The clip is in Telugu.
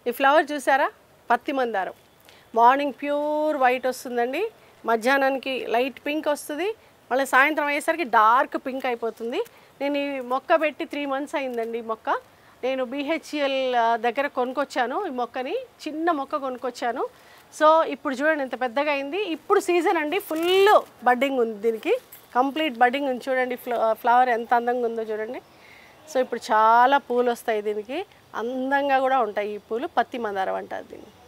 ఈ ఫ్లవర్ చూసారా పత్తి మందారం మార్నింగ్ ప్యూర్ వైట్ వస్తుందండి మధ్యాహ్నానికి లైట్ పింక్ వస్తుంది మళ్ళీ సాయంత్రం అయ్యేసరికి డార్క్ పింక్ అయిపోతుంది నేను ఈ మొక్క పెట్టి త్రీ మంత్స్ అయిందండి ఈ మొక్క నేను బీహెచ్ఎల్ దగ్గర కొనుక్కొచ్చాను ఈ మొక్కని చిన్న మొక్క కొనుక్కొచ్చాను సో ఇప్పుడు చూడండి ఎంత పెద్దగా అయింది ఇప్పుడు సీజన్ అండి ఫుల్ బడ్డింగ్ ఉంది దీనికి కంప్లీట్ బడ్డింగ్ ఉంది చూడండి ఫ్లవర్ ఎంత అందంగా ఉందో చూడండి సో ఇప్పుడు చాలా పూలు వస్తాయి దీనికి అందంగా కూడా ఉంటాయి ఈ పూలు పత్తి మందారం అంటారు దీన్ని